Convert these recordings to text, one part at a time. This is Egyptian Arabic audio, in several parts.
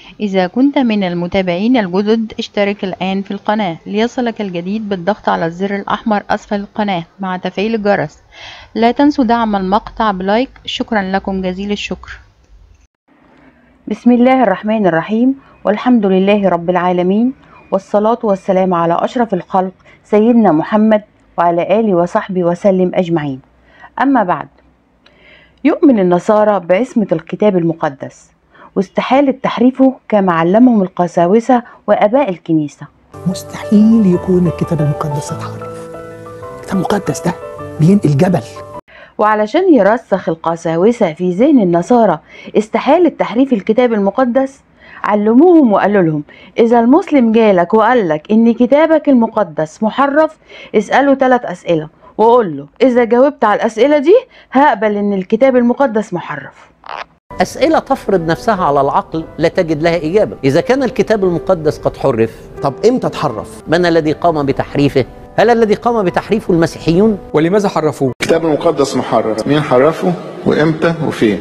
إذا كنت من المتابعين الجدد اشترك الآن في القناة ليصلك الجديد بالضغط على الزر الأحمر أسفل القناة مع تفعيل الجرس لا تنسوا دعم المقطع بلايك شكرا لكم جزيل الشكر بسم الله الرحمن الرحيم والحمد لله رب العالمين والصلاة والسلام على أشرف الخلق سيدنا محمد وعلى آله وصحبه وسلم أجمعين أما بعد يؤمن النصارى بعصمة الكتاب المقدس واستحالة تحريفه كما علمهم القساوسة وآباء الكنيسة مستحيل يكون الكتاب المقدس اتحرف الكتاب المقدس ده بينقل جبل وعلشان يرسخ القساوسة في ذهن النصارى استحالة تحريف الكتاب المقدس علموهم وقالوا لهم إذا المسلم جالك وقالك إن كتابك المقدس محرف اسأله ثلاث أسئلة وقول له إذا جاوبت على الأسئلة دي هقبل إن الكتاب المقدس محرف أسئلة تفرض نفسها على العقل لا تجد لها إجابة إذا كان الكتاب المقدس قد حرف طب امتى اتحرف؟ من الذي قام بتحريفه؟ هل الذي قام بتحريفه المسيحيون؟ ولماذا حرفوه؟ الكتاب المقدس محرف مين حرفه وامتى وفين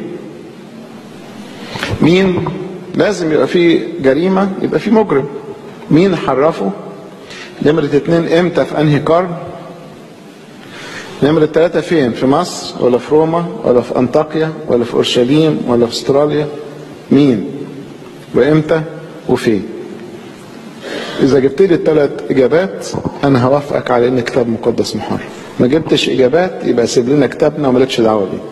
مين لازم يبقى فيه جريمة يبقى فيه مجرم مين حرفه نمرة اتنين امتى في انهي قرن نمرة ثلاثة فين في مصر ولا في روما ولا في انطاكيا ولا في اورشليم ولا في استراليا مين وامتى وفين اذا جبت لي الثلاث اجابات انا هوافقك على ان الكتاب المقدس محرف ما جبتش اجابات يبقى سيب لنا كتابنا ومالكش دعوه بيه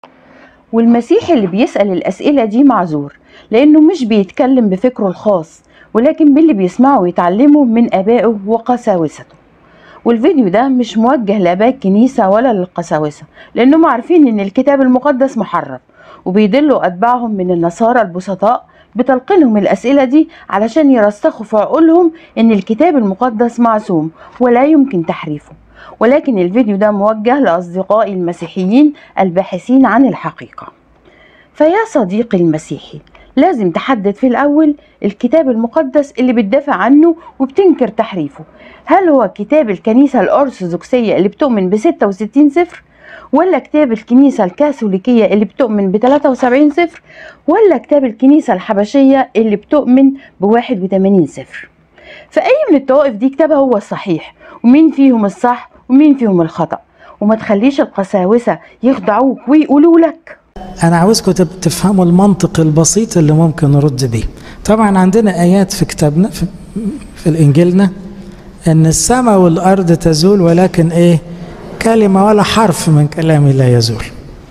والمسيح اللي بيسأل الأسئلة دي معذور لأنه مش بيتكلم بفكره الخاص ولكن باللي بيسمعه ويتعلمه من آبائه وقساوسته والفيديو ده مش موجه لآباء الكنيسة ولا للقساوسة لأنهم عارفين إن الكتاب المقدس محرف وبيدلوا أتباعهم من النصارى البسطاء بتلقينهم الأسئلة دي علشان يرسخوا في عقولهم إن الكتاب المقدس معصوم ولا يمكن تحريفه ولكن الفيديو ده موجه لأصدقائي المسيحيين الباحثين عن الحقيقة فيا صديقي المسيحي لازم تحدد في الأول الكتاب المقدس اللي بتدافع عنه وبتنكر تحريفه هل هو كتاب الكنيسة الأرثوذكسية اللي بتؤمن ب 66 سفر ولا كتاب الكنيسة الكاثوليكية اللي بتؤمن ب 73 سفر ولا كتاب الكنيسة الحبشية اللي بتؤمن ب 81 سفر فأي من الطوائف دي كتابها هو الصحيح ومين فيهم الصح ومين فيهم الخطأ وما تخليش القساوسة يخدعوك ويقولوا لك انا عاوزكم تب- تفهموا المنطق البسيط اللي ممكن نرد بيه طبعا عندنا ايات في كتابنا في, في الانجيلنا ان السماء والارض تزول ولكن ايه كلمه ولا حرف من كلامي لا يزول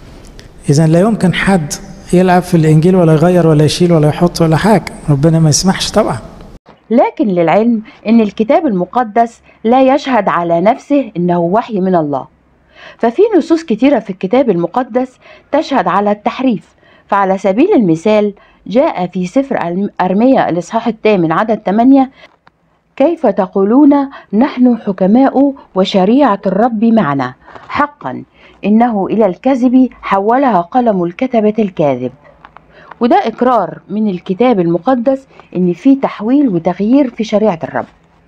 اذا لا يمكن حد يلعب في الانجيل ولا يغير ولا يشيل ولا يحط ولا حاجه ربنا ما يسمحش طبعا لكن للعلم ان الكتاب المقدس لا يشهد على نفسه انه وحي من الله ففي نصوص كتيرة في الكتاب المقدس تشهد على التحريف فعلى سبيل المثال جاء في سفر أرم- أرميا الإصحاح الثامن عدد 8 كيف تقولون نحن حكماء وشريعة الرب معنا حقا إنه إلى الكذب حولها قلم الكتبة الكاذب وده إقرار من الكتاب المقدس إن في تحويل وتغيير في شريعة الرب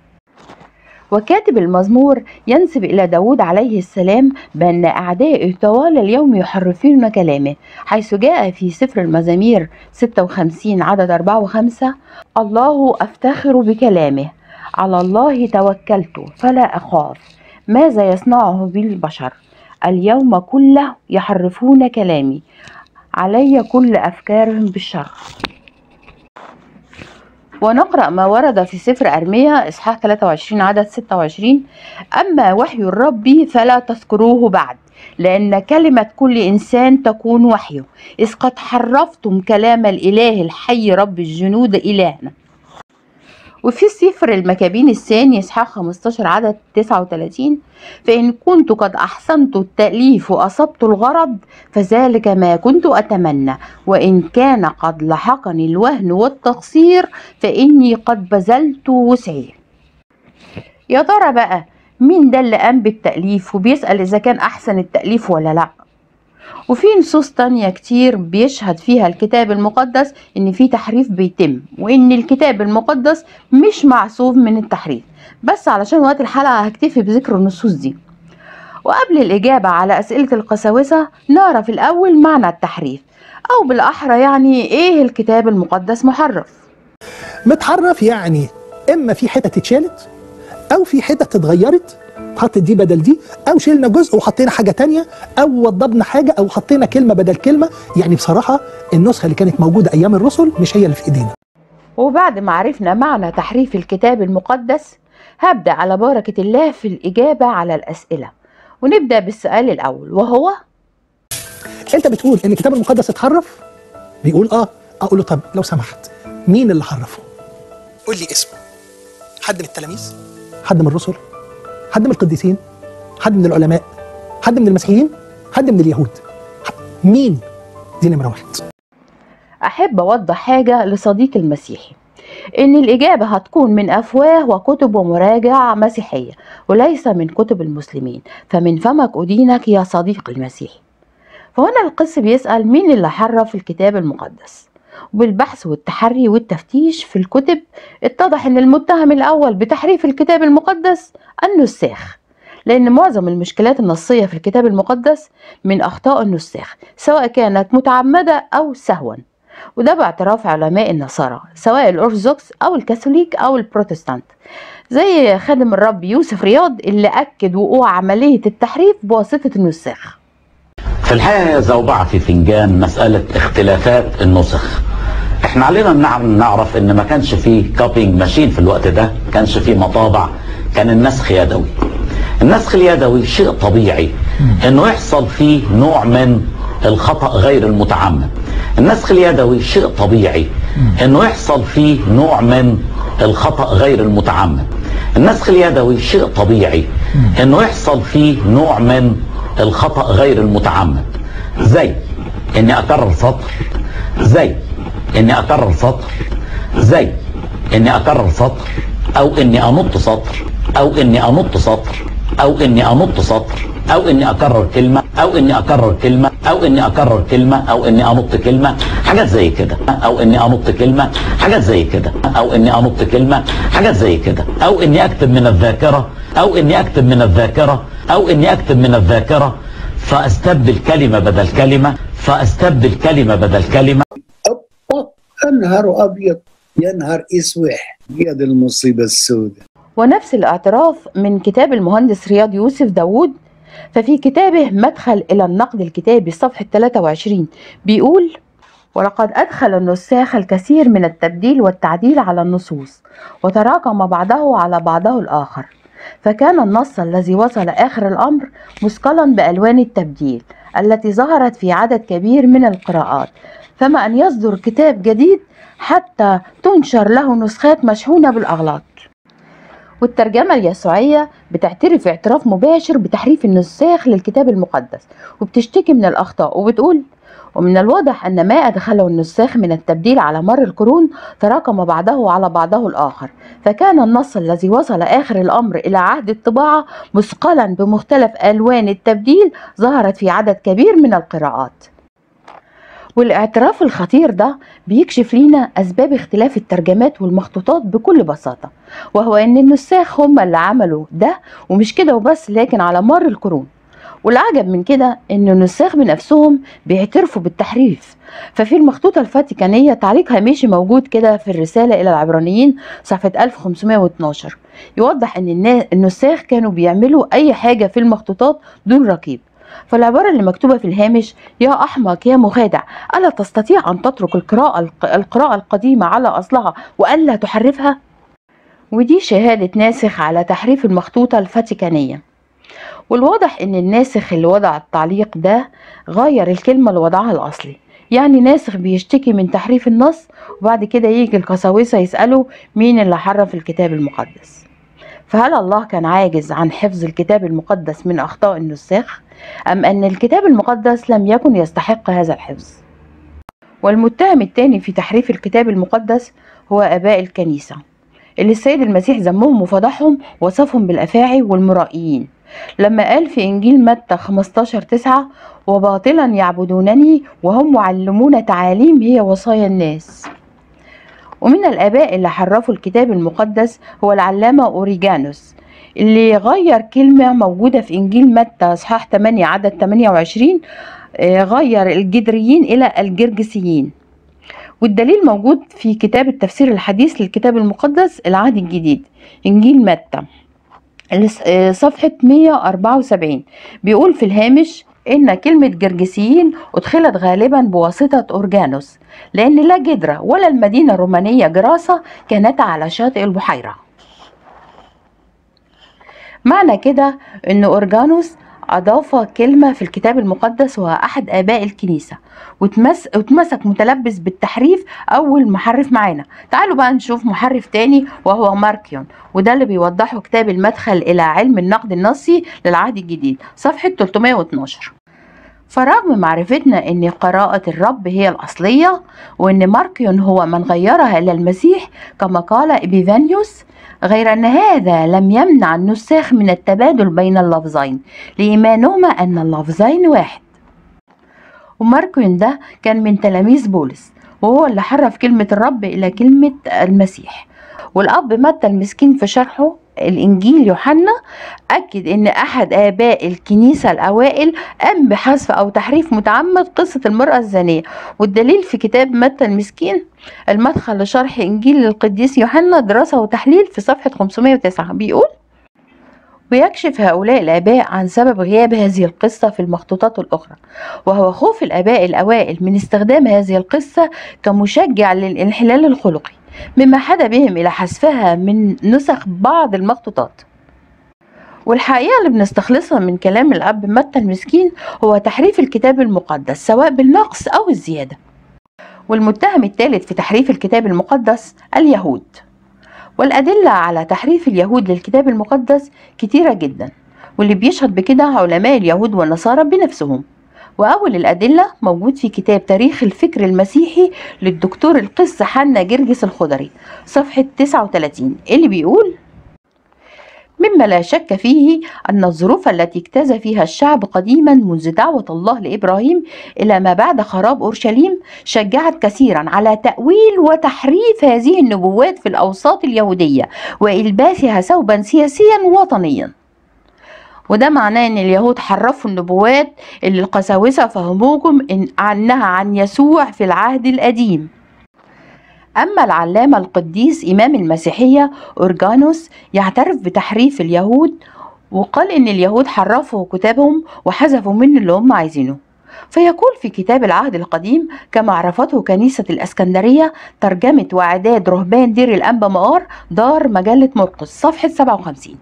وكاتب المزمور ينسب إلى داود عليه السلام بأن أعدائه طوال اليوم يحرفون كلامه حيث جاء في سفر المزامير 56 عدد 4 و5 الله أفتخر بكلامه على الله توكلت فلا أخاف ماذا يصنعه بي البشر اليوم كله يحرفون كلامي علي كل أفكارهم بالشر ونقرأ ما ورد في سفر أرميا إصحاح 23 عدد 26 أما وحي الرب فلا تذكروه بعد لأن كلمة كل إنسان تكون وحيه إذ قد حرفتم كلام الإله الحي رب الجنود إلهنا وفي سفر المكابين الثاني إصحاح 15 عدد 39 فإن كنت قد أحسنت التأليف وأصبت الغرض فذلك ما كنت أتمنى وإن كان قد لحقني الوهن والتقصير فإني قد بذلت وسعي يا ترى بقى مين ده اللي قام بالتأليف وبيسأل إذا كان أحسن التأليف ولا لأ وفي نصوص تانية كتير بيشهد فيها الكتاب المقدس إن في تحريف بيتم وإن الكتاب المقدس مش معصوم من التحريف بس علشان وقت الحلقة هكتفي بذكر النصوص دي وقبل الإجابة على أسئلة القساوسة نعرف الأول معنى التحريف أو بالأحرى يعني إيه الكتاب المقدس محرف متحرف يعني اما في حتت اتشالت او في حتت اتغيرت حطت دي بدل دي او شلنا جزء وحطينا حاجه تانية او وضبنا حاجه او حطينا كلمه بدل كلمه يعني بصراحه النسخه اللي كانت موجوده ايام الرسل مش هي اللي في ايدينا وبعد ما عرفنا معنى تحريف الكتاب المقدس هبدأ على بركة الله في الإجابة على الأسئلة ونبدأ بالسؤال الأول وهو انت بتقول ان الكتاب المقدس اتحرف بيقول اه اقول له طب لو سمحت مين اللي حرفه قول لي اسمه حد من التلاميذ حد من الرسل حد من القديسين حد من العلماء حد من المسيحيين حد من اليهود مين دي نمره واحد أحب أوضح حاجة لصديقي المسيحي إن الإجابة هتكون من أفواه وكتب ومراجع مسيحية وليس من كتب المسلمين فمن فمك أدينك يا صديقي المسيحي فهنا القس بيسأل مين اللي حرف الكتاب المقدس وبالبحث والتحري والتفتيش في الكتب اتضح ان المتهم الاول بتحريف الكتاب المقدس النساخ لان معظم المشكلات النصيه في الكتاب المقدس من اخطاء النساخ سواء كانت متعمده او سهوا وده باعتراف علماء النصارى سواء الأرثوذكس أو الكاثوليك أو البروتستانت زي خادم الرب يوسف رياض اللي أكد وقوع عملية التحريف بواسطة النساخ في الحقيقة زوبعة في فنجان مسألة اختلافات النسخ احنا علينا نعرف, نعرف ان ما كانش فيه كوبينج ماشين في الوقت ده ما كانش فيه مطابع كان النسخ يدوي النسخ اليدوي شيء طبيعي انه يحصل فيه نوع من الخطأ غير المتعمد النسخ اليدوي شيء طبيعي انه يحصل فيه نوع من الخطأ غير المتعمد النسخ اليدوي شيء طبيعي انه يحصل فيه نوع من الخطأ غير المتعمد زي اني اكرر سطر زي اني اكرر سطر زي اني اكرر سطر او اني انط سطر او اني انط سطر او اني انط سطر او اني اكرر كلمه او اني اكرر كلمه او اني اكرر كلمه او اني انط كلمه حاجات زي كده او اني انط كلمه حاجات زي كده او اني انط كلمه حاجات زي كده او اني اكتب من الذاكره او اني اكتب من الذاكره او اني اكتب من الذاكره فاستبدل كلمه بدل كلمه فاستبدل كلمه بدل كلمه النهار ابيض يا نهار اسوح يا دي المصيبه السوداء ونفس الاعتراف من كتاب المهندس رياض يوسف داوود ففي كتابه مدخل إلى النقد الكتابي صفحة 23 بيقول ولقد أدخل النساخ الكثير من التبديل والتعديل على النصوص وتراكم بعضه على بعضه الآخر فكان النص الذي وصل آخر الأمر مثقلا بألوان التبديل التي ظهرت في عدد كبير من القراءات فما أن يصدر كتاب جديد حتى تنشر له نسخات مشحونة بالأغلاط والترجمة اليسوعية بتعترف اعتراف مباشر بتحريف النساخ للكتاب المقدس وبتشتكي من الأخطاء وبتقول ومن الواضح أن ما أدخله النساخ من التبديل على مر القرون تراكم بعضه على بعضه الآخر فكان النص الذي وصل آخر الأمر إلى عهد الطباعة مثقلا بمختلف ألوان التبديل ظهرت في عدد كبير من القراءات والاعتراف الخطير ده بيكشف لينا أسباب اختلاف الترجمات والمخطوطات بكل بساطة وهو أن النساخ هم اللي عملوا ده ومش كده وبس لكن على مر القرون والعجب من كده ان النساخ بنفسهم بيعترفوا بالتحريف ففي المخطوطة الفاتيكانية تعليق هامشي موجود كده في الرسالة إلى العبرانيين صفحة 1512 يوضح ان النساخ كانوا بيعملوا أي حاجة في المخطوطات دون رقيب فالعبارة اللي مكتوبة في الهامش يا أحمق يا مخادع ألا تستطيع أن تترك القراءة القراءة القديمة على أصلها وألا تحرفها؟ ودي شهادة ناسخ على تحريف المخطوطة الفاتيكانية والواضح ان الناسخ اللي وضع التعليق ده غير الكلمة اللي وضعها الأصلي يعني ناسخ بيشتكي من تحريف النص وبعد كده يجي القساوسة يسألوا مين اللي حرف الكتاب المقدس فهل الله كان عاجز عن حفظ الكتاب المقدس من أخطاء النساخ أم أن الكتاب المقدس لم يكن يستحق هذا الحفظ والمتهم الثاني في تحريف الكتاب المقدس هو آباء الكنيسة اللي السيد المسيح ذمهم وفضحهم وصفهم بالأفاعي والمرائيين لما قال في إنجيل متى 15 9 وباطلا يعبدونني وهم معلمون تعاليم هي وصايا الناس ومن الآباء اللي حرفوا الكتاب المقدس هو العلامة أوريجانوس اللي غير كلمة موجودة في إنجيل متى إصحاح 8 عدد 28 غير الجدريين إلى الجرجسيين والدليل موجود في كتاب التفسير الحديث للكتاب المقدس العهد الجديد إنجيل متى الس- آه، صفحة 174 بيقول في الهامش إن كلمة جرجسيين أدخلت غالبا بواسطة أورجانوس لأن لا جدرة ولا المدينة الرومانية جراسة كانتا على شاطئ البحيرة معنى كده ان اورجانوس اضاف كلمة في الكتاب المقدس وهو احد اباء الكنيسة واتمس... واتمسك متلبس بالتحريف اول محرف معانا تعالوا بقى نشوف محرف تاني وهو ماركيون وده اللي بيوضحه كتاب المدخل الى علم النقد النصي للعهد الجديد صفحة 312 فرغم معرفتنا ان قراءة الرب هي الاصلية وان ماركيون هو من غيرها الى المسيح كما قال ابيفانيوس غير أن هذا لم يمنع النساخ من التبادل بين اللفظين لإيمانهما أن اللفظين واحد وماركوين ده كان من تلاميذ بولس وهو اللي حرف كلمة الرب إلى كلمة المسيح والأب متى المسكين في شرحه الإنجيل يوحنا أكد إن أحد آباء الكنيسة الأوائل قام بحذف أو تحريف متعمد قصة المرأة الزانية والدليل في كتاب متى المسكين المدخل لشرح إنجيل القديس يوحنا دراسة وتحليل في صفحة 509 بيقول ويكشف هؤلاء الآباء عن سبب غياب هذه القصة في المخطوطات الأخرى وهو خوف الآباء الأوائل من استخدام هذه القصة كمشجع للانحلال الخلقي مما حدا بهم إلى حذفها من نسخ بعض المخطوطات والحقيقة اللي بنستخلصها من كلام الأب متى المسكين هو تحريف الكتاب المقدس سواء بالنقص أو الزيادة والمتهم الثالث في تحريف الكتاب المقدس اليهود والأدلة على تحريف اليهود للكتاب المقدس كتيرة جدا واللي بيشهد بكده علماء اليهود والنصارى بنفسهم وأول الأدلة موجود في كتاب تاريخ الفكر المسيحي للدكتور القس حنا جرجس الخضري صفحة 39 اللي بيقول مما لا شك فيه أن الظروف التي اجتاز فيها الشعب قديما منذ دعوة الله لإبراهيم إلى ما بعد خراب أورشليم شجعت كثيرا على تأويل وتحريف هذه النبوات في الأوساط اليهودية وإلباسها ثوبا سياسيا وطنيا وده معناه ان اليهود حرفوا النبوات اللي القساوسة فهموكم إن عنها عن يسوع في العهد القديم أما العلامة القديس إمام المسيحية أورجانوس يعترف بتحريف اليهود وقال إن اليهود حرفوا كتابهم وحذفوا منه اللي هم عايزينه فيقول في كتاب العهد القديم كما عرفته كنيسة الأسكندرية ترجمة وإعداد رهبان دير الأنبا مقار دار مجلة مرقس صفحة 57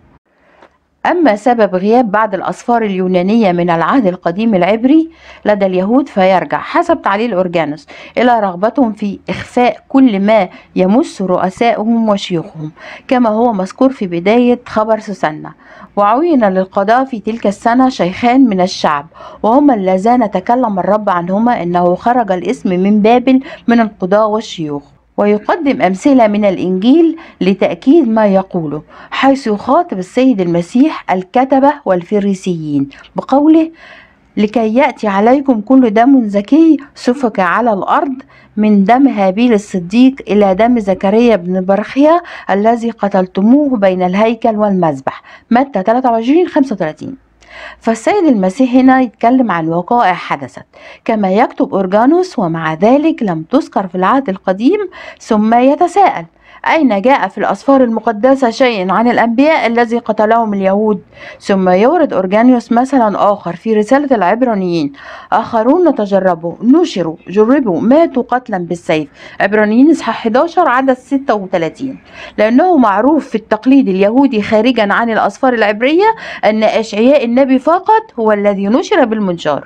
أما سبب غياب بعض الأسفار اليونانية من العهد القديم العبري لدى اليهود فيرجع حسب تعليل أورجانوس إلى رغبتهم في إخفاء كل ما يمس رؤسائهم وشيوخهم كما هو مذكور في بداية خبر سوسنة وعين للقضاء في تلك السنة شيخان من الشعب وهما اللذان تكلم الرب عنهما إنه خرج الاسم من بابل من القضاء والشيوخ ويقدم أمثلة من الإنجيل لتأكيد ما يقوله حيث يخاطب السيد المسيح الكتبة والفريسيين بقوله لكي يأتي عليكم كل دم زكي سفك على الأرض من دم هابيل الصديق إلى دم زكريا بن برخيا الذي قتلتموه بين الهيكل والمذبح متى 23 35 فالسيد المسيح هنا يتكلم عن وقائع حدثت كما يكتب أورجانوس ومع ذلك لم تذكر في العهد القديم ثم يتساءل أين جاء في الأسفار المقدسة شيء عن الأنبياء الذي قتلهم اليهود ثم يورد أورجانيوس مثلا آخر في رسالة العبرانيين آخرون تجربوا نشروا جربوا ماتوا قتلا بالسيف عبرانيين إصحاح 11 عدد 36 لأنه معروف في التقليد اليهودي خارجا عن الأسفار العبرية أن أشعياء النبي فقط هو الذي نشر بالمنشار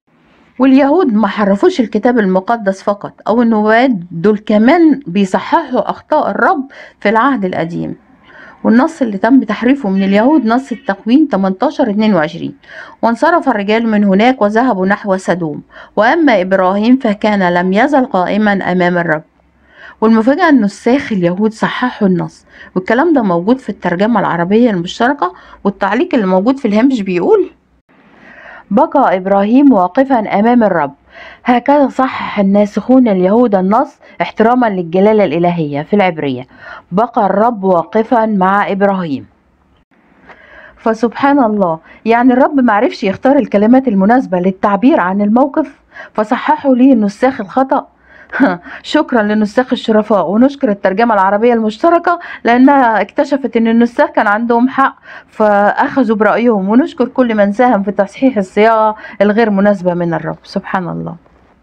واليهود ما حرفوش الكتاب المقدس فقط او النبوات دول كمان بيصححوا اخطاء الرب في العهد القديم والنص اللي تم تحريفه من اليهود نص التكوين 18 22 وانصرف الرجال من هناك وذهبوا نحو سدوم واما ابراهيم فكان لم يزل قائما امام الرب والمفاجأة أن نساخ اليهود صححوا النص والكلام ده موجود في الترجمة العربية المشتركة والتعليق اللي موجود في الهامش بيقول بقى إبراهيم واقفا أمام الرب هكذا صحح الناسخون اليهود النص احتراما للجلالة الإلهية في العبرية بقى الرب واقفا مع إبراهيم فسبحان الله يعني الرب معرفش يختار الكلمات المناسبة للتعبير عن الموقف فصححوا ليه النساخ الخطأ شكرا للنساخ الشرفاء ونشكر الترجمة العربية المشتركة لأنها اكتشفت أن النساخ كان عندهم حق فأخذوا برأيهم ونشكر كل من ساهم في تصحيح الصياغة الغير مناسبة من الرب سبحان الله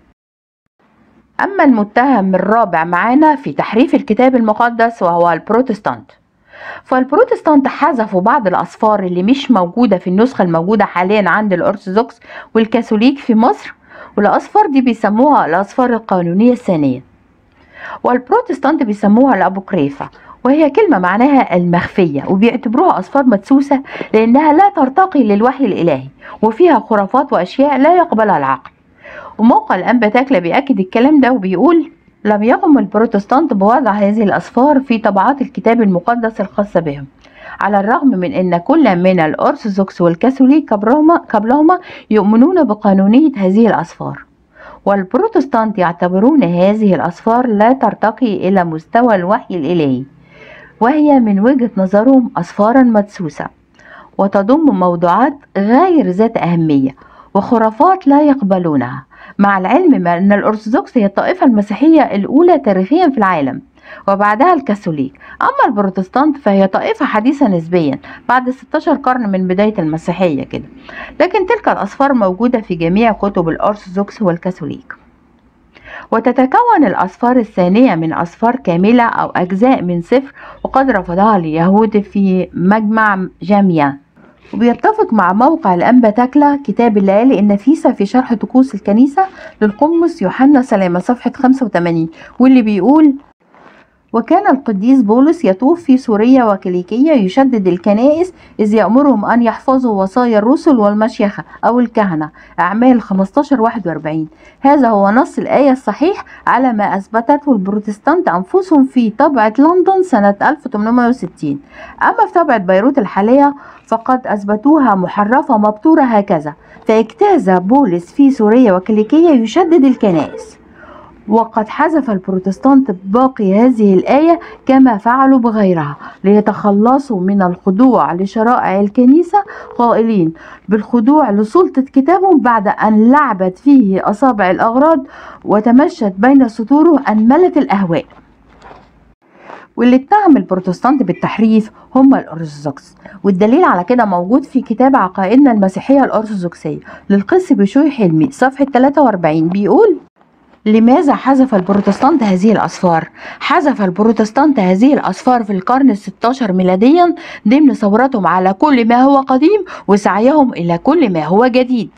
أما المتهم الرابع معانا في تحريف الكتاب المقدس وهو البروتستانت فالبروتستانت حذفوا بعض الأصفار اللي مش موجودة في النسخة الموجودة حاليا عند الأرثوذكس والكاثوليك في مصر والأصفار دي بيسموها الأصفار القانونية الثانية والبروتستانت بيسموها الأبوكريفة وهي كلمة معناها المخفية وبيعتبروها أصفار مدسوسة لأنها لا ترتقي للوحي الإلهي وفيها خرافات وأشياء لا يقبلها العقل وموقع الأنبا تاكلا بيأكد الكلام ده وبيقول لم يقم البروتستانت بوضع هذه الأصفار في طبعات الكتاب المقدس الخاصة بهم على الرغم من أن كل من الأرثوذكس والكاثوليك قبلهما, قبلهما يؤمنون بقانونية هذه الأصفار والبروتستانت يعتبرون هذه الأصفار لا ترتقي إلى مستوى الوحي الإلهي وهي من وجهة نظرهم أصفارا مدسوسة وتضم موضوعات غير ذات أهمية وخرافات لا يقبلونها مع العلم أن الأرثوذكس هي الطائفة المسيحية الأولى تاريخيا في العالم وبعدها الكاثوليك أما البروتستانت فهي طائفة حديثة نسبيا بعد 16 قرن من بداية المسيحية كده لكن تلك الأصفار موجودة في جميع كتب الأرثوذكس والكاثوليك وتتكون الأصفار الثانية من أصفار كاملة أو أجزاء من سفر وقد رفضها اليهود في مجمع جاميا وبيتفق مع موقع الأنبا تاكلا كتاب الليالي النفيسة في شرح طقوس الكنيسة للقمص يوحنا سلامة صفحة 85 واللي بيقول وكان القديس بولس يطوف في سوريا وكليكية يشدد الكنائس إذ يأمرهم أن يحفظوا وصايا الرسل والمشيخة أو الكهنة أعمال 15 41 هذا هو نص الآية الصحيح على ما أثبتته البروتستانت أنفسهم في طبعة لندن سنة 1860 أما في طبعة بيروت الحالية فقد أثبتوها محرفة مبتورة هكذا فاجتاز بولس في سوريا وكليكية يشدد الكنائس وقد حذف البروتستانت باقي هذه الآية كما فعلوا بغيرها ليتخلصوا من الخضوع لشرائع الكنيسة قائلين بالخضوع لسلطة كتابهم بعد أن لعبت فيه أصابع الأغراض وتمشت بين سطوره أنملة الأهواء واللي اتهم البروتستانت بالتحريف هم الأرثوذكس والدليل على كده موجود في كتاب عقائدنا المسيحية الأرثوذكسية للقس بشوي حلمي صفحة 43 بيقول لماذا حذف البروتستانت هذه الأصفار؟ حذف البروتستانت هذه الأصفار في القرن الستاشر ميلاديا ضمن ثورتهم على كل ما هو قديم وسعيهم إلى كل ما هو جديد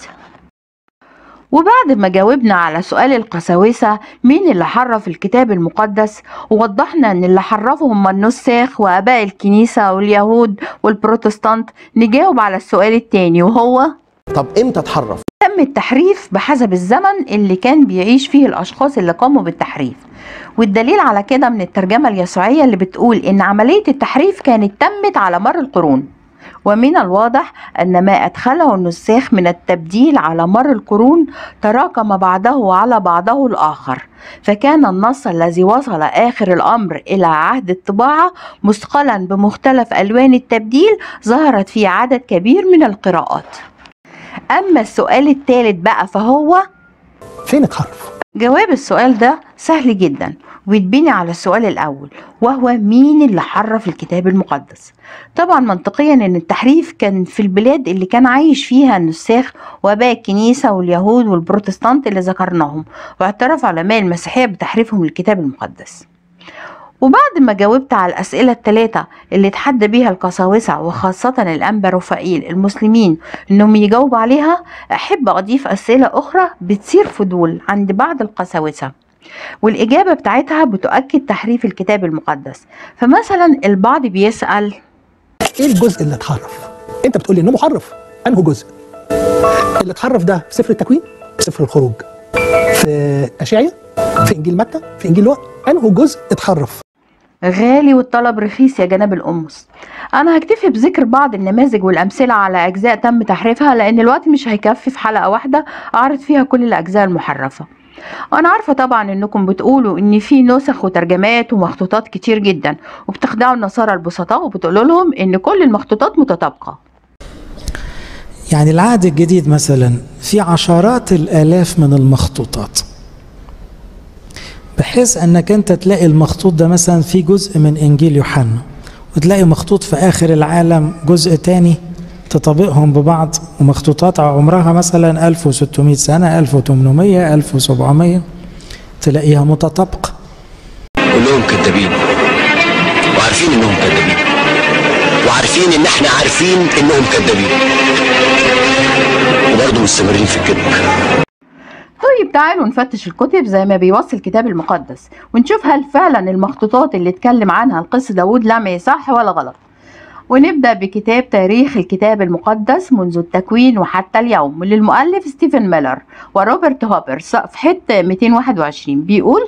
وبعد ما جاوبنا على سؤال القساوسة مين اللي حرف الكتاب المقدس ووضحنا ان اللي حرفه هم النساخ واباء الكنيسة واليهود والبروتستانت نجاوب على السؤال التاني وهو طب امتى اتحرف تم التحريف بحسب الزمن اللي كان بيعيش فيه الأشخاص اللي قاموا بالتحريف والدليل على كده من الترجمة اليسوعية اللي بتقول إن عملية التحريف كانت تمت على مر القرون ومن الواضح أن ما أدخله النساخ من التبديل على مر القرون تراكم بعضه على بعضه الآخر فكان النص الذي وصل آخر الأمر إلى عهد الطباعة مثقلا بمختلف ألوان التبديل ظهرت في عدد كبير من القراءات أما السؤال الثالث بقى فهو فين اتحرف جواب السؤال ده سهل جدا ويتبني على السؤال الأول وهو مين اللي حرف الكتاب المقدس طبعا منطقيا ان التحريف كان في البلاد اللي كان عايش فيها النساخ واباء الكنيسة واليهود والبروتستانت اللي ذكرناهم واعترف علماء المسيحية بتحريفهم للكتاب المقدس وبعد ما جاوبت على الأسئلة الثلاثة اللي اتحدى بيها القساوسة وخاصة الأنبا رفائيل المسلمين إنهم يجاوبوا عليها أحب أضيف أسئلة أخرى بتثير فضول عند بعض القساوسة والإجابة بتاعتها بتؤكد تحريف الكتاب المقدس فمثلا البعض بيسأل ايه الجزء اللي اتحرف انت بتقول لي انه محرف انه جزء اللي اتحرف ده في سفر التكوين في سفر الخروج في اشعيا في انجيل متى في انجيل لوقا انه جزء اتحرف غالي والطلب رخيص يا جناب الأمس أنا هكتفي بذكر بعض النماذج والأمثلة على أجزاء تم تحريفها لأن الوقت مش هيكفي في حلقة واحدة أعرض فيها كل الأجزاء المحرفة أنا عارفة طبعا إنكم بتقولوا إن في نسخ وترجمات ومخطوطات كتير جدا وبتخدعوا النصارى البسطاء وبتقولوا لهم إن كل المخطوطات متطابقة يعني العهد الجديد مثلا في عشرات الآلاف من المخطوطات بحيث انك انت تلاقي المخطوط ده مثلا في جزء من انجيل يوحنا وتلاقي مخطوط في اخر العالم جزء تاني تطابقهم ببعض ومخطوطات عمرها مثلا 1600 سنة 1800 1700 تلاقيها متطابقة كلهم كذابين وعارفين انهم كذابين وعارفين ان احنا عارفين انهم كذابين وبرضه مستمرين في الكذب طيب تعالوا نفتش الكتب زي ما بيوصي الكتاب المقدس ونشوف هل فعلا المخطوطات اللي اتكلم عنها القس داود لمعي صح ولا غلط ونبدأ بكتاب تاريخ الكتاب المقدس منذ التكوين وحتى اليوم للمؤلف ستيفن ميلر وروبرت هوبر صفحة 221 بيقول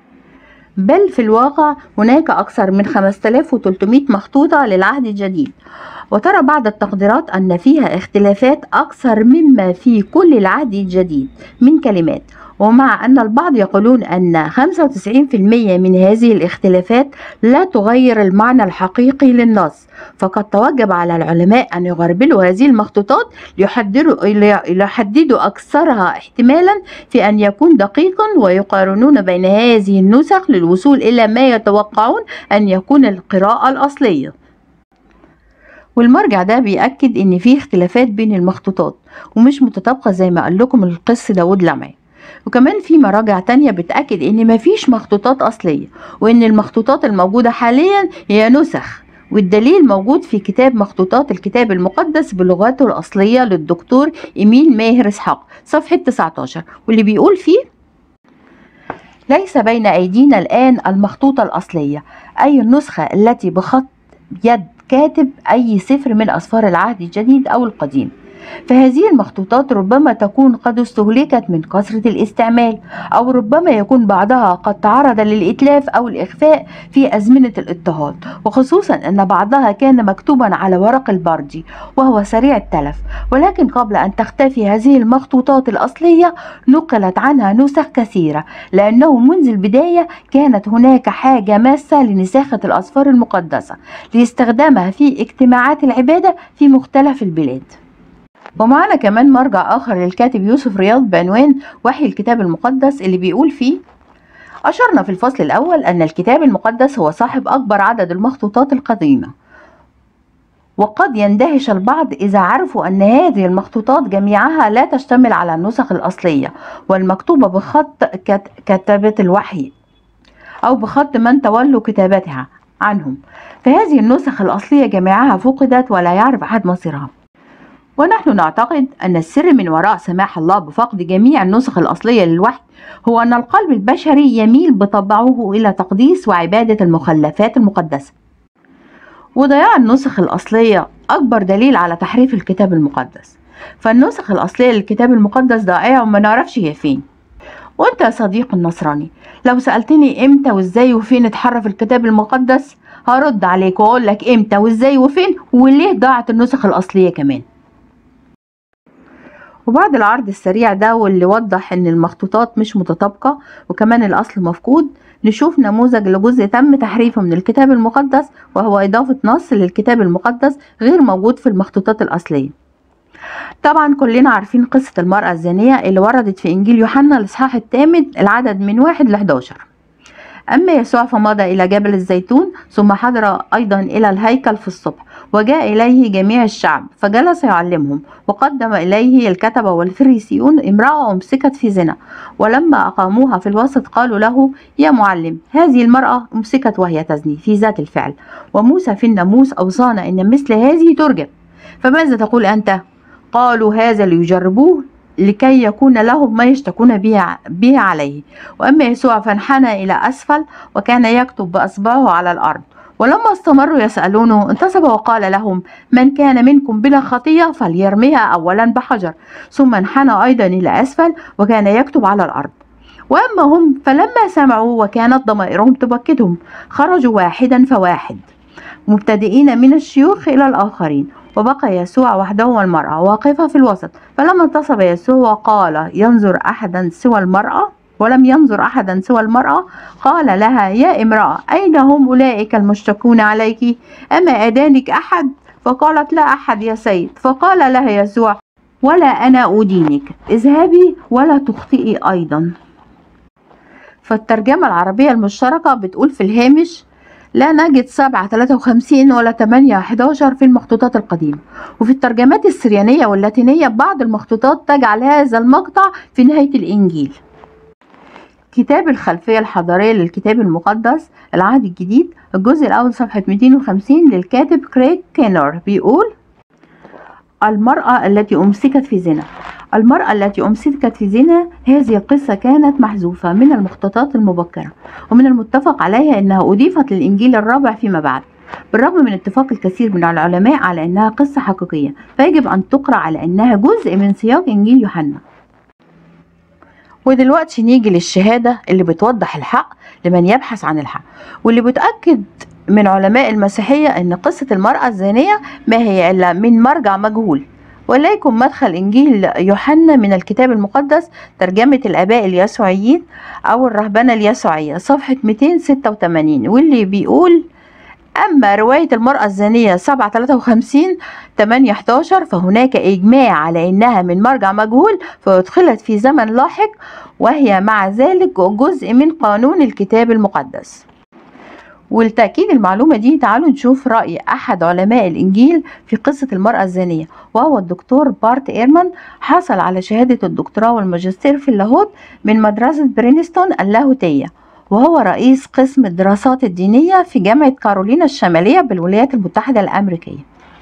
بل في الواقع هناك أكثر من 5300 مخطوطة للعهد الجديد وترى بعض التقديرات أن فيها اختلافات أكثر مما في كل العهد الجديد من كلمات ومع أن البعض يقولون أن 95% من هذه الاختلافات لا تغير المعنى الحقيقي للنص فقد توجب على العلماء أن يغربلوا هذه المخطوطات ليحددوا ليحددوا أكثرها احتمالا في أن يكون دقيقا ويقارنون بين هذه النسخ للوصول إلى ما يتوقعون أن يكون القراءة الأصلية والمرجع ده بيأكد إن في اختلافات بين المخطوطات ومش متطابقة زي ما قال لكم القس داود لمعي وكمان في مراجع تانية بتأكد إن مفيش مخطوطات أصلية وإن المخطوطات الموجودة حاليا هي نسخ والدليل موجود في كتاب مخطوطات الكتاب المقدس بلغته الأصلية للدكتور إيميل ماهر إسحاق صفحة 19 واللي بيقول فيه ليس بين أيدينا الآن المخطوطة الأصلية أي النسخة التي بخط يد كاتب أي سفر من أسفار العهد الجديد أو القديم فهذه المخطوطات ربما تكون قد استهلكت من كثرة الاستعمال أو ربما يكون بعضها قد تعرض للإتلاف أو الإخفاء في أزمنة الاضطهاد وخصوصا أن بعضها كان مكتوبا على ورق البردي وهو سريع التلف ولكن قبل أن تختفي هذه المخطوطات الأصلية نقلت عنها نسخ كثيرة لأنه منذ البداية كانت هناك حاجة ماسة لنساخة الأسفار المقدسة لاستخدامها في اجتماعات العبادة في مختلف البلاد ومعنا كمان مرجع آخر للكاتب يوسف رياض بعنوان وحي الكتاب المقدس اللي بيقول فيه أشرنا في الفصل الأول أن الكتاب المقدس هو صاحب أكبر عدد المخطوطات القديمة وقد يندهش البعض إذا عرفوا أن هذه المخطوطات جميعها لا تشتمل على النسخ الأصلية والمكتوبة بخط كتابة الوحي أو بخط من تولوا كتابتها عنهم فهذه النسخ الأصلية جميعها فقدت ولا يعرف أحد مصيرها ونحن نعتقد أن السر من وراء سماح الله بفقد جميع النسخ الأصلية للوحي هو أن القلب البشري يميل بطبعه إلى تقديس وعبادة المخلفات المقدسة وضياع النسخ الأصلية أكبر دليل على تحريف الكتاب المقدس فالنسخ الأصلية للكتاب المقدس ضائعة وما نعرفش هي فين وانت يا صديقي النصراني لو سألتني امتى وازاي وفين اتحرف الكتاب المقدس هرد عليك واقول لك امتى وازاي وفين وليه ضاعت النسخ الأصلية كمان وبعد العرض السريع ده واللي وضح ان المخطوطات مش متطابقة وكمان الاصل مفقود نشوف نموذج لجزء تم تحريفه من الكتاب المقدس وهو اضافة نص للكتاب المقدس غير موجود في المخطوطات الاصلية طبعا كلنا عارفين قصة المرأة الزانية اللي وردت في انجيل يوحنا الاصحاح الثامن العدد من واحد ل 11 أما يسوع فمضى إلى جبل الزيتون ثم حضر أيضا إلى الهيكل في الصبح وجاء إليه جميع الشعب فجلس يعلمهم وقدم إليه الكتبة والفريسيون امرأة أمسكت في زنا ولما أقاموها في الوسط قالوا له يا معلم هذه المرأة أمسكت وهي تزني في ذات الفعل وموسى في الناموس أوصانا إن مثل هذه ترجم فماذا تقول أنت؟ قالوا هذا ليجربوه لكي يكون لهم ما يشتكون به, به عليه وأما يسوع فانحنى إلى أسفل وكان يكتب بأصبعه على الأرض ولما استمروا يسألونه انتصب وقال لهم من كان منكم بلا خطية فليرميها أولا بحجر ثم انحنى أيضا إلى أسفل وكان يكتب على الأرض وأما هم فلما سمعوا وكانت ضمائرهم تبكتهم خرجوا واحدا فواحد مبتدئين من الشيوخ إلى الآخرين وبقى يسوع وحده والمرأة واقفة في الوسط فلما انتصب يسوع وقال ينظر أحدا سوى المرأة ولم ينظر أحدا سوى المرأة قال لها يا امرأة أين هم أولئك المشتكون عليك أما أدانك أحد فقالت لا أحد يا سيد فقال لها يسوع ولا أنا أدينك اذهبي ولا تخطئي أيضا فالترجمة العربية المشتركة بتقول في الهامش لا نجد سبعة تلاتة وخمسين ولا تمانية حداشر في المخطوطات القديمة وفي الترجمات السريانية واللاتينية بعض المخطوطات تجعل هذا المقطع في نهاية الإنجيل كتاب الخلفية الحضارية للكتاب المقدس العهد الجديد الجزء الأول صفحة 250 للكاتب كريك كينر بيقول المرأة التي أمسكت في زنا المرأة التي أمسكت في زنا هذه القصة كانت محذوفة من المخطوطات المبكرة ومن المتفق عليها أنها أضيفت للإنجيل الرابع فيما بعد بالرغم من اتفاق الكثير من العلماء على أنها قصة حقيقية فيجب أن تقرأ على أنها جزء من سياق إنجيل يوحنا ودلوقتي نيجي للشهادة اللي بتوضح الحق لمن يبحث عن الحق واللي بتأكد من علماء المسيحية أن قصة المرأة الزانية ما هي إلا من مرجع مجهول وليكن مدخل إنجيل يوحنا من الكتاب المقدس ترجمة الآباء اليسوعيين أو الرهبنة اليسوعية صفحة 286 واللي بيقول أما رواية المرأة الزانية 7 53 8 11 فهناك إجماع على أنها من مرجع مجهول فأدخلت في زمن لاحق وهي مع ذلك جزء من قانون الكتاب المقدس ولتأكيد المعلومة دي تعالوا نشوف رأي أحد علماء الإنجيل في قصة المرأة الزانية وهو الدكتور بارت إيرمان حصل على شهادة الدكتوراه والماجستير في اللاهوت من مدرسة برينستون اللاهوتية وهو رئيس قسم الدراسات الدينية في جامعة كارولينا الشمالية بالولايات المتحدة الأمريكية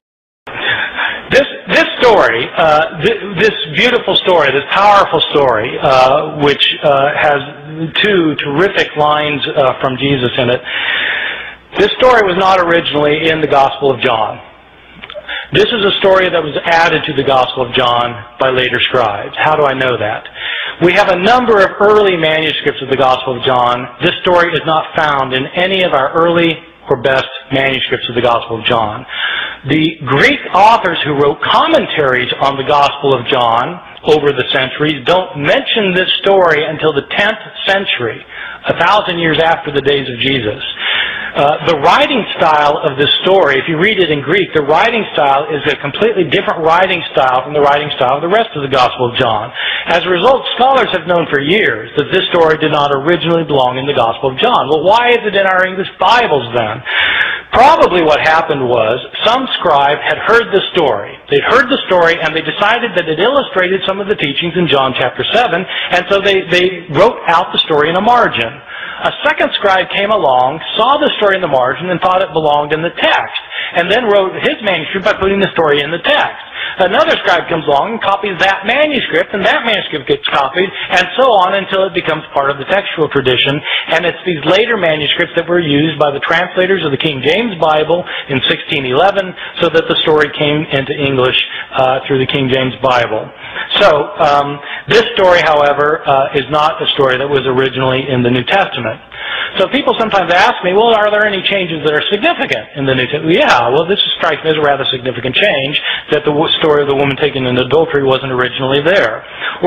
This this story, uh, th- this beautiful story, this powerful story, uh, which uh, has two terrific lines uh, from Jesus in it. This story was not originally in the Gospel of John. This is a story that was added to the Gospel of John by later scribes. How do I know that? We have a number of early manuscripts of the Gospel of John. This story is not found in any of our early or best manuscripts of the Gospel of John. The Greek authors who wrote commentaries on the Gospel of John over the centuries don't mention this story until the 10th century, a thousand years after the days of Jesus. Uh, the writing style of this story, if you read it in Greek, the writing style is a completely different writing style from the writing style of the rest of the Gospel of John. As a result, scholars have known for years that this story did not originally belong in the Gospel of John. Well, why is it in our English Bibles then? Probably what happened was some scribe had heard the story. They'd heard the story and they decided that it illustrated some of the teachings in John chapter 7, and so they, they wrote out the story in a margin. A second scribe came along, saw the story in the margin, and thought it belonged in the text, and then wrote his manuscript by putting the story in the text. Another scribe comes along and copies that manuscript, and that manuscript gets copied, and so on until it becomes part of the textual tradition. And it's these later manuscripts that were used by the translators of the King James Bible in 1611 so that the story came into English uh, through the King James Bible. So, um, this story, however, uh, is not a story that was originally in the New Testament. So people sometimes ask me, well, are there any changes that are significant in the New Testament? Yeah, well, this strikes me as a rather significant change that the wo- story of the woman taken in adultery wasn't originally there. Or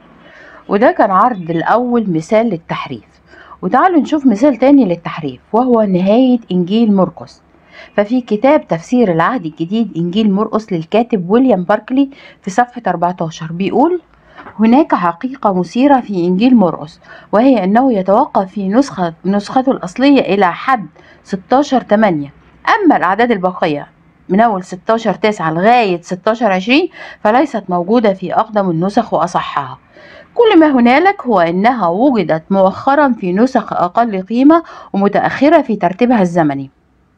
وده كان عرض الأول مثال للتحريف وتعالوا نشوف مثال تاني للتحريف وهو نهاية إنجيل مرقس ففي كتاب تفسير العهد الجديد إنجيل مرقس للكاتب ويليام باركلي في صفحة 14 بيقول هناك حقيقة مثيرة في إنجيل مرقس وهي أنه يتوقف في نسخة نسخته الأصلية إلى حد 16 8 أما الأعداد الباقية من أول 16 9 لغاية 16 20 فليست موجودة في أقدم النسخ وأصحها كل ما هنالك هو أنها وجدت مؤخرا في نسخ أقل قيمة ومتأخرة في ترتيبها الزمني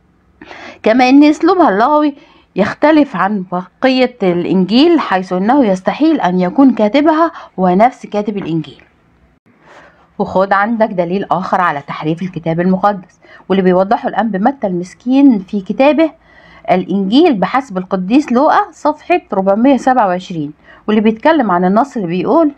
كما أن أسلوبها اللغوي يختلف عن بقية الإنجيل حيث أنه يستحيل أن يكون كاتبها هو نفس كاتب الإنجيل وخد عندك دليل آخر على تحريف الكتاب المقدس واللي بيوضحه الآن بمتى المسكين في كتابه الإنجيل بحسب القديس لوقا صفحة 427 واللي بيتكلم عن النص اللي بيقول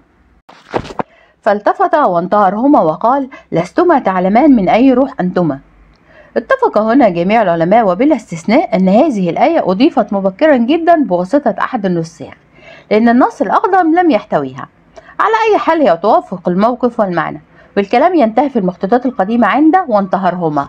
فالتفت وانتهرهما وقال لستما تعلمان من أي روح أنتما اتفق هنا جميع العلماء وبلا استثناء أن هذه الآية أضيفت مبكرا جدا بواسطة أحد النساخ لأن النص الأقدم لم يحتويها على أي حال هي توافق الموقف والمعنى والكلام ينتهي في المخطوطات القديمة عند وانتهرهما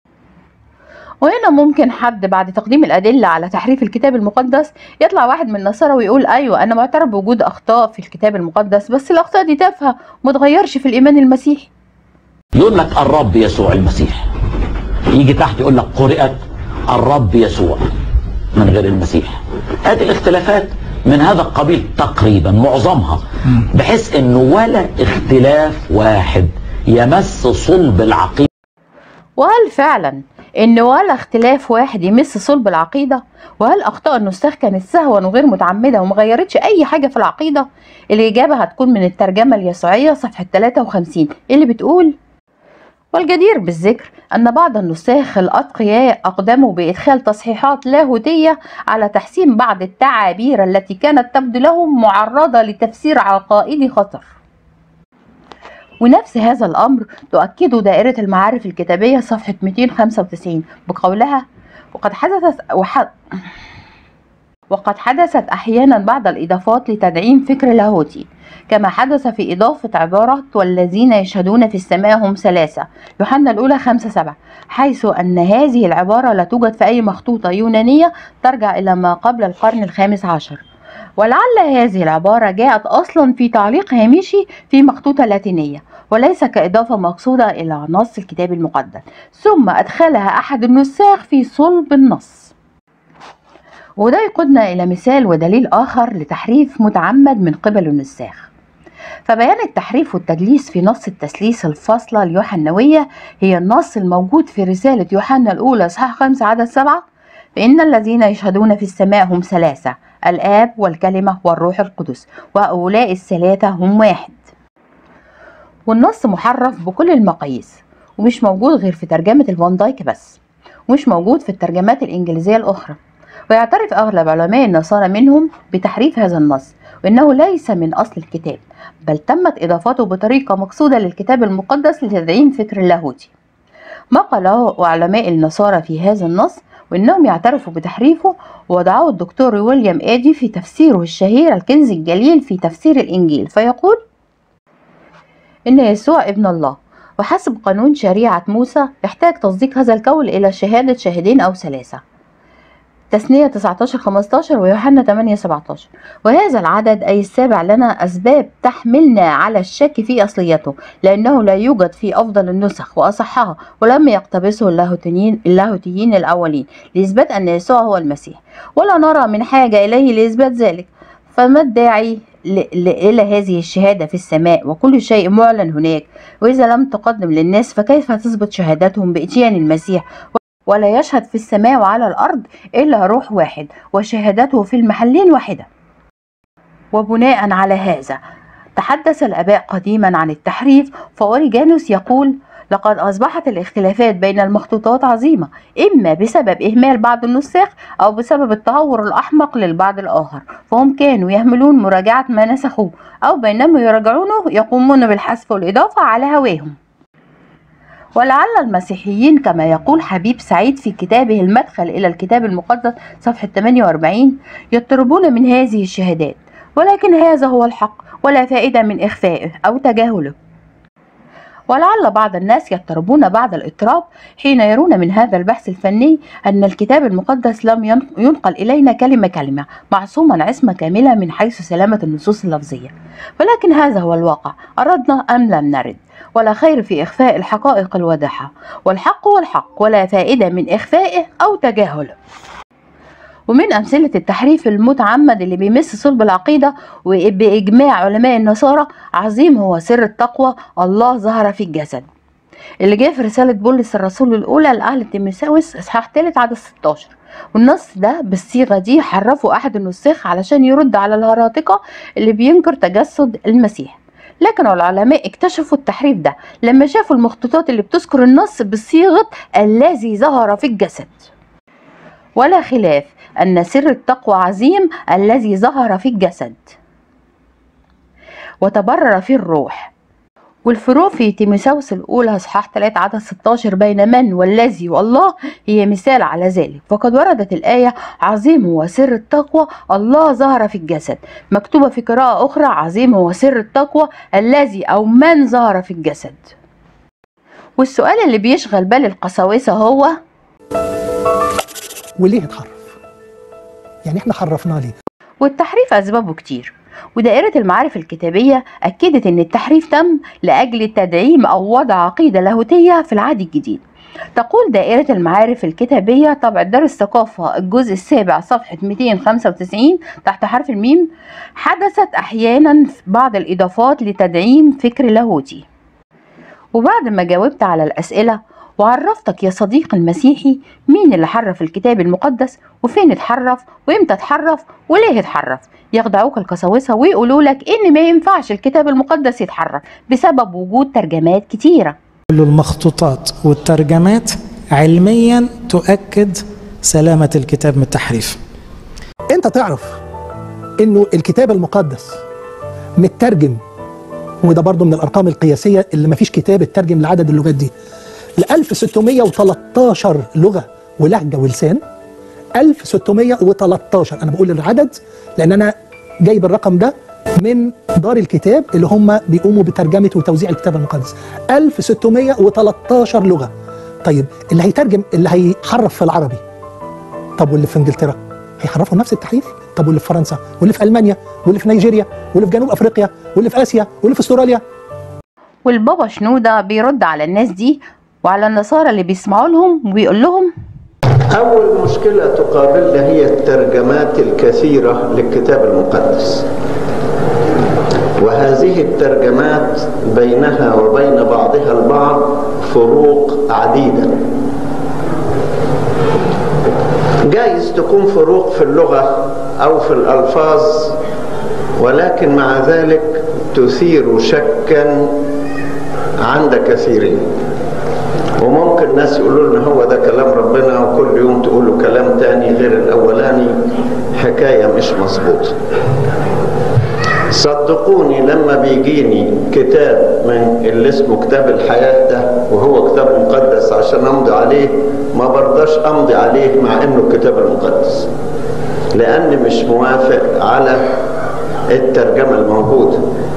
وهنا ممكن حد بعد تقديم الأدلة على تحريف الكتاب المقدس يطلع واحد من النصارى ويقول أيوة أنا معترف بوجود أخطاء في الكتاب المقدس بس الأخطاء دي تافهة ومتغيرش في الإيمان المسيحي يقول لك الرب يسوع المسيح يجي تحت يقول لك قرئت الرب يسوع من غير المسيح هذه الاختلافات من هذا القبيل تقريبا معظمها بحيث انه ولا اختلاف واحد يمس صلب العقيده وهل فعلا ان ولا اختلاف واحد يمس صلب العقيده وهل اخطاء النساخ كانت سهوا وغير متعمده وما غيرتش اي حاجه في العقيده الاجابه هتكون من الترجمه اليسوعيه صفحه 53 اللي بتقول والجدير بالذكر أن بعض النساخ الأتقياء أقدموا بإدخال تصحيحات لاهوتية على تحسين بعض التعابير التي كانت تبدو لهم معرضة لتفسير عقائدي خطر ونفس هذا الأمر تؤكده دائرة المعارف الكتابية صفحة 295 بقولها وقد حدثت وح... وقد حدثت أحيانا بعض الإضافات لتدعيم فكر لاهوتي كما حدث في إضافة عبارة والذين يشهدون في السماء هم ثلاثة يوحنا الأولى خمسة سبعة حيث أن هذه العبارة لا توجد في أي مخطوطة يونانية ترجع إلى ما قبل القرن الخامس عشر ولعل هذه العبارة جاءت أصلا في تعليق هامشي في مخطوطة لاتينية وليس كإضافة مقصودة إلى نص الكتاب المقدس ثم أدخلها أحد النساخ في صلب النص وده يقودنا إلى مثال ودليل آخر لتحريف متعمد من قبل النساخ فبيان التحريف والتدليس في نص التثليث الفاصلة اليوحنوية هي النص الموجود في رسالة يوحنا الأولى إصحاح 5 عدد 7 فإن الذين يشهدون في السماء هم ثلاثة الآب والكلمة والروح القدس وهؤلاء الثلاثة هم واحد والنص محرف بكل المقاييس ومش موجود غير في ترجمة الفان دايك بس ومش موجود في الترجمات الإنجليزية الأخرى ويعترف أغلب علماء النصارى منهم بتحريف هذا النص وإنه ليس من أصل الكتاب بل تمت إضافته بطريقة مقصودة للكتاب المقدس لتدعيم فكر اللاهوتي ما قاله علماء النصارى في هذا النص وإنهم يعترفوا بتحريفه وضعه الدكتور ويليام آدي في تفسيره الشهير الكنز الجليل في تفسير الإنجيل فيقول إن يسوع ابن الله وحسب قانون شريعة موسى يحتاج تصديق هذا القول إلى شهادة شاهدين أو ثلاثة تثنية 19 15 ويوحنا 8 17 وهذا العدد أي السابع لنا أسباب تحملنا على الشك في أصليته لأنه لا يوجد في أفضل النسخ وأصحها ولم يقتبسه اللاهوتيين اللاهوتيين الأولين لإثبات أن يسوع هو المسيح ولا نرى من حاجة إليه لإثبات ذلك فما الداعي إلى هذه الشهادة في السماء وكل شيء معلن هناك وإذا لم تقدم للناس فكيف تثبت شهادتهم بإتيان المسيح ولا يشهد في السماء وعلى الأرض إلا روح واحد وشهادته في المحلين واحدة وبناء على هذا تحدث الآباء قديما عن التحريف فأوريجانوس يقول لقد أصبحت الاختلافات بين المخطوطات عظيمة إما بسبب إهمال بعض النساخ أو بسبب التهور الأحمق للبعض الآخر فهم كانوا يهملون مراجعة ما نسخوه أو بينما يراجعونه يقومون بالحذف والإضافة على هواهم ولعل المسيحيين كما يقول حبيب سعيد في كتابه المدخل إلى الكتاب المقدس صفحة 48 يضطربون من هذه الشهادات ولكن هذا هو الحق ولا فائدة من إخفائه أو تجاهله ولعل بعض الناس يضطربون بعض الاضطراب حين يرون من هذا البحث الفني أن الكتاب المقدس لم ينقل إلينا كلمة كلمة معصوما عصمة كاملة من حيث سلامة النصوص اللفظية ولكن هذا هو الواقع أردنا أم لم نرد ولا خير في إخفاء الحقائق الواضحة والحق هو الحق ولا فائدة من إخفائه أو تجاهله ومن أمثلة التحريف المتعمد اللي بيمس صلب العقيدة وبإجماع علماء النصارى عظيم هو سر التقوى الله ظهر في الجسد اللي جاء في رسالة بولس الرسول الأولى لأهل تيموثاوس إصحاح 3 عدد 16 والنص ده بالصيغة دي حرفه أحد النساخ علشان يرد على الهراطقة اللي بينكر تجسد المسيح لكن العلماء اكتشفوا التحريف ده لما شافوا المخطوطات اللي بتذكر النص بصيغة الذي ظهر في الجسد ولا خلاف أن سر التقوى عظيم الذي ظهر في الجسد وتبرر في الروح والفروق في تيموثاوس الأولى إصحاح 3 عدد 16 بين من والذي والله هي مثال على ذلك فقد وردت الآية عظيم هو سر التقوى الله ظهر في الجسد مكتوبة في قراءة أخرى عظيم هو سر التقوى الذي أو من ظهر في الجسد والسؤال اللي بيشغل بال القساوسة هو وليه اتحرف؟ يعني احنا حرفناه ليه؟ والتحريف أسبابه كتير ودائرة المعارف الكتابية أكدت أن التحريف تم لأجل تدعيم أو وضع عقيدة لاهوتية في العهد الجديد تقول دائرة المعارف الكتابية طبع دار الثقافة الجزء السابع صفحة 295 تحت حرف الميم حدثت أحيانا بعض الإضافات لتدعيم فكر لاهوتي وبعد ما جاوبت على الأسئلة وعرفتك يا صديقي المسيحي مين اللي حرف الكتاب المقدس وفين اتحرف وامتى اتحرف وليه اتحرف يخدعوك القساوسة ويقولوا لك ان ما ينفعش الكتاب المقدس يتحرف بسبب وجود ترجمات كتيرة كل المخطوطات والترجمات علميا تؤكد سلامة الكتاب من التحريف انت تعرف انه الكتاب المقدس مترجم وده برضه من الارقام القياسيه اللي ما فيش كتاب اترجم لعدد اللغات دي ل 1613 لغه ولهجه ولسان 1613 انا بقول العدد لان انا جايب الرقم ده من دار الكتاب اللي هم بيقوموا بترجمه وتوزيع الكتاب المقدس 1613 لغه طيب اللي هيترجم اللي هيحرف في العربي طب واللي في انجلترا هيحرفوا نفس التحريف طب واللي في فرنسا واللي في المانيا واللي في نيجيريا واللي في جنوب افريقيا واللي في اسيا واللي في استراليا والبابا شنودة بيرد على الناس دي وعلى النصارى اللي بيسمعوا لهم وبيقول لهم أول مشكلة تقابلنا هي الترجمات الكثيرة للكتاب المقدس وهذه الترجمات بينها وبين بعضها البعض فروق عديدة جايز تكون فروق في اللغة أو في الألفاظ ولكن مع ذلك تثير شكا عند كثيرين وممكن ناس يقولوا لنا هو ده كلام ربنا وكل يوم تقولوا كلام تاني غير الأولاني حكاية مش مظبوطة صدقوني لما بيجيني كتاب من اللي اسمه كتاب الحياة ده وهو كتاب مقدس عشان أمضي عليه ما برضاش أمضي عليه مع إنه الكتاب المقدس لأني مش موافق على الترجمة الموجودة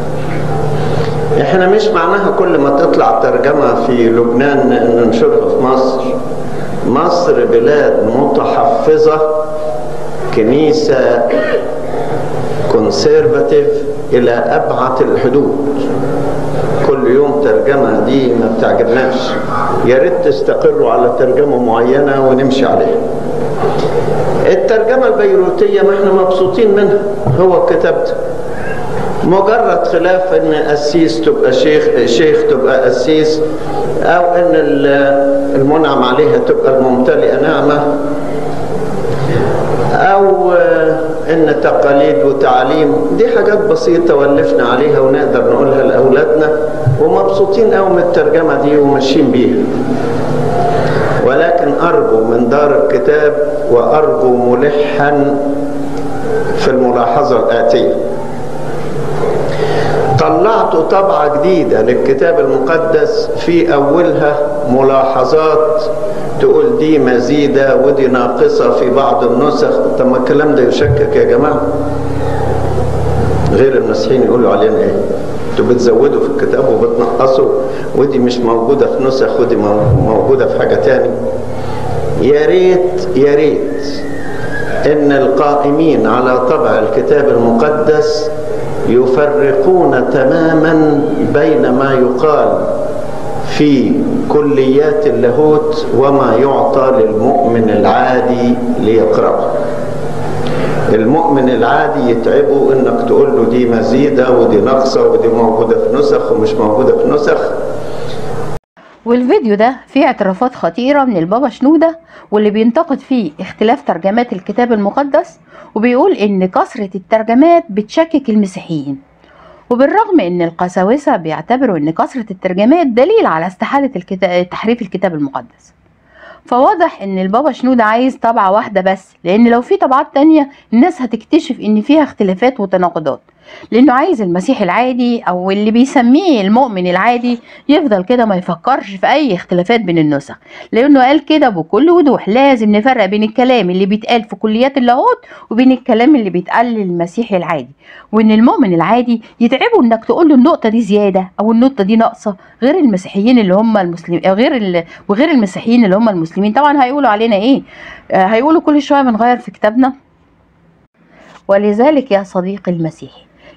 احنا مش معناها كل ما تطلع ترجمة في لبنان ننشرها في مصر مصر بلاد متحفظة كنيسة كونسيرفاتيف إلى أبعد الحدود كل يوم ترجمة دي ما بتعجبناش يا ريت تستقروا على ترجمة معينة ونمشي عليها الترجمة البيروتية ما احنا مبسوطين منها هو كتبت مجرد خلاف ان قسيس تبقى شيخ شيخ تبقى قسيس او ان المنعم عليها تبقى الممتلئه نعمه او ان تقاليد وتعليم دي حاجات بسيطه ولفنا عليها ونقدر نقولها لاولادنا ومبسوطين قوي من الترجمه دي وماشيين بيها ولكن ارجو من دار الكتاب وارجو ملحا في الملاحظه الاتيه طلعت طبعة جديدة للكتاب المقدس في أولها ملاحظات تقول دي مزيدة ودي ناقصة في بعض النسخ طب ما الكلام ده يشكك يا جماعة غير المسيحيين يقولوا علينا ايه انتوا بتزودوا في الكتاب وبتنقصوا ودي مش موجودة في نسخ ودي موجودة في حاجة تاني يا ريت يا ريت ان القائمين على طبع الكتاب المقدس يفرقون تماما بين ما يقال في كليات اللاهوت وما يعطى للمؤمن العادي ليقرأه المؤمن العادي يتعبه انك تقول له دي مزيدة ودي ناقصة ودي موجودة في نسخ ومش موجودة في نسخ والفيديو ده فيه اعترافات خطيرة من البابا شنودة واللي بينتقد فيه اختلاف ترجمات الكتاب المقدس وبيقول ان كثرة الترجمات بتشكك المسيحيين وبالرغم ان القساوسة بيعتبروا ان كثرة الترجمات دليل على استحالة الكتاب تحريف الكتاب المقدس فواضح ان البابا شنودة عايز طبعة واحدة بس لان لو في طبعات تانية الناس هتكتشف ان فيها اختلافات وتناقضات لانه عايز المسيح العادي او اللي بيسميه المؤمن العادي يفضل كده ما يفكرش في اي اختلافات بين النسخ لانه قال كده بكل وضوح لازم نفرق بين الكلام اللي بيتقال في كليات اللاهوت وبين الكلام اللي بيتقال للمسيح العادي وان المؤمن العادي يتعبه انك تقول له النقطه دي زياده او النقطه دي ناقصه غير المسيحيين اللي هم المسلمين غير ال... وغير المسيحيين اللي هم المسلمين طبعا هيقولوا علينا ايه آه هيقولوا كل شويه بنغير في كتابنا ولذلك يا صديقي المسيحي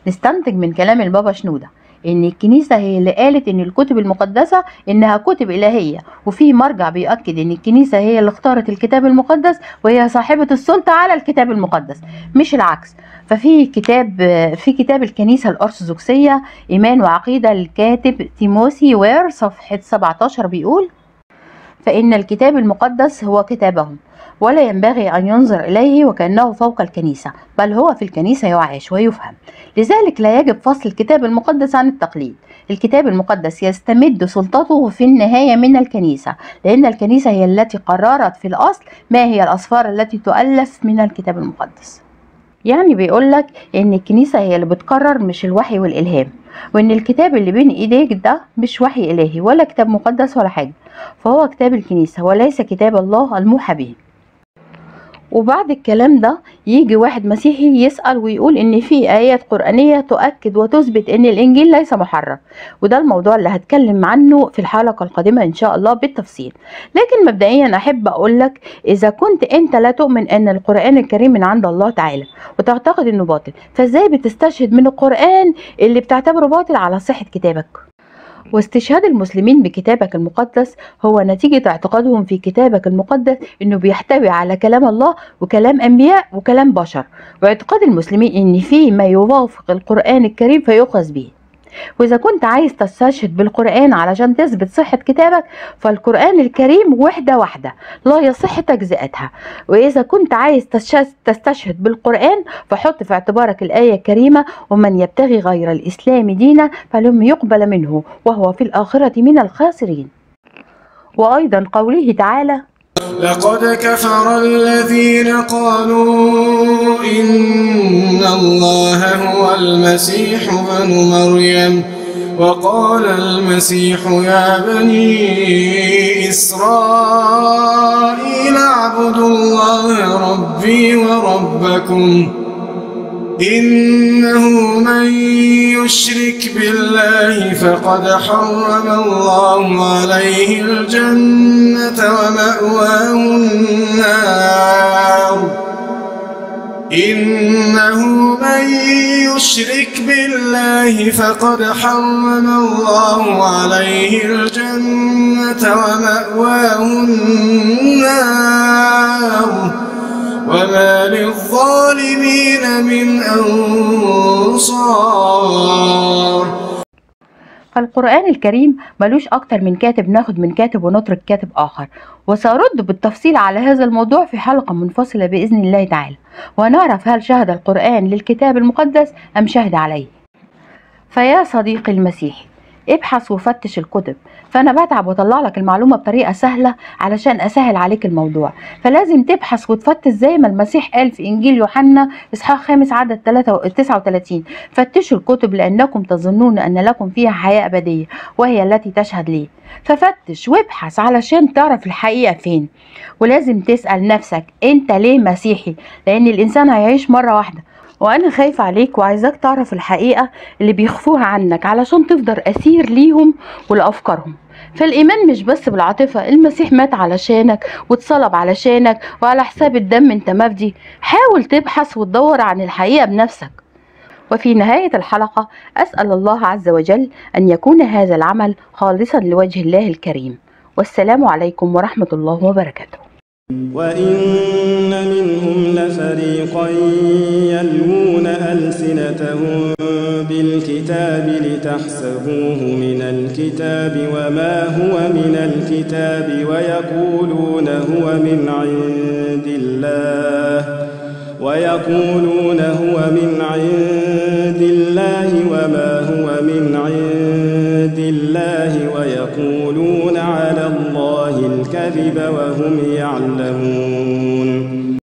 نستنتج من كلام البابا شنودة ان الكنيسة هي اللي قالت ان الكتب المقدسة انها كتب الهية وفي مرجع بيؤكد ان الكنيسة هي اللي اختارت الكتاب المقدس وهي صاحبة السلطة على الكتاب المقدس مش العكس ففي كتاب في كتاب الكنيسة الأرثوذكسية إيمان وعقيدة للكاتب تيموثي وير صفحة 17 بيقول فإن الكتاب المقدس هو كتابهم ولا ينبغي أن ينظر إليه وكأنه فوق الكنيسة بل هو في الكنيسة يعاش ويفهم لذلك لا يجب فصل الكتاب المقدس عن التقليد الكتاب المقدس يستمد سلطته في النهاية من الكنيسة لأن الكنيسة هي التي قررت في الأصل ما هي الأسفار التي تؤلف من الكتاب المقدس يعني بيقولك إن الكنيسة هي اللي بتقرر مش الوحي والإلهام وإن الكتاب اللي بين إيديك ده مش وحي إلهي ولا كتاب مقدس ولا حاجة فهو كتاب الكنيسة وليس كتاب الله الموحى به وبعد الكلام ده يجي واحد مسيحي يسأل ويقول إن في آيات قرآنية تؤكد وتثبت إن الإنجيل ليس محرف وده الموضوع اللي هتكلم عنه في الحلقة القادمة إن شاء الله بالتفصيل لكن مبدئيا أحب أقولك إذا كنت أنت لا تؤمن أن القرآن الكريم من عند الله تعالى وتعتقد إنه باطل فإزاي بتستشهد من القرآن اللي بتعتبره باطل على صحة كتابك واستشهاد المسلمين بكتابك المقدس هو نتيجة اعتقادهم في كتابك المقدس انه بيحتوي على كلام الله وكلام انبياء وكلام بشر واعتقاد المسلمين ان فيه ما يوافق القرآن الكريم فيؤخذ به وإذا كنت عايز تستشهد بالقرآن علشان تثبت صحة كتابك فالقرآن الكريم وحدة واحدة لا يصح تجزئتها وإذا كنت عايز تستشهد بالقرآن فحط في اعتبارك الآية الكريمة ومن يبتغي غير الإسلام دينا فلم يقبل منه وهو في الآخرة من الخاسرين وأيضا قوله تعالى لقد كفر الذين قالوا إن الله هو المسيح ابن مريم وقال المسيح يا بني إسرائيل اعبدوا الله ربي وربكم إنه من يشرك بالله فقد حرم الله عليه الجنة ومأواه النار إنه من يشرك بالله فقد حرم الله عليه الجنة ومأواه النار وما للظالمين من أنصار فالقرآن الكريم ملوش أكتر من كاتب ناخد من كاتب ونترك كاتب آخر وسأرد بالتفصيل على هذا الموضوع في حلقة منفصلة بإذن الله تعالى ونعرف هل شهد القرآن للكتاب المقدس أم شهد عليه فيا صديقي المسيحي ابحث وفتش الكتب فانا بتعب واطلع لك المعلومه بطريقه سهله علشان اسهل عليك الموضوع فلازم تبحث وتفتش زي ما المسيح قال في انجيل يوحنا اصحاح خامس عدد 39 فتشوا الكتب لانكم تظنون ان لكم فيها حياه ابديه وهي التي تشهد لي ففتش وابحث علشان تعرف الحقيقه فين ولازم تسال نفسك انت ليه مسيحي لان الانسان هيعيش مره واحده وانا خايفة عليك وعايزاك تعرف الحقيقة اللي بيخفوها عنك علشان تفضل اسير ليهم ولافكارهم فالايمان مش بس بالعاطفة المسيح مات علشانك واتصلب علشانك وعلى حساب الدم انت مفدي حاول تبحث وتدور عن الحقيقة بنفسك وفي نهاية الحلقة أسأل الله عز وجل أن يكون هذا العمل خالصا لوجه الله الكريم والسلام عليكم ورحمة الله وبركاته وإن منهم لفريقا يلوون ألسنتهم بالكتاب لتحسبوه من الكتاب وما هو من الكتاب ويقولون هو من عند الله ويقولون هو من عند الله وما هو من عند الله ويقولون على الله الكذب وهم يعلمون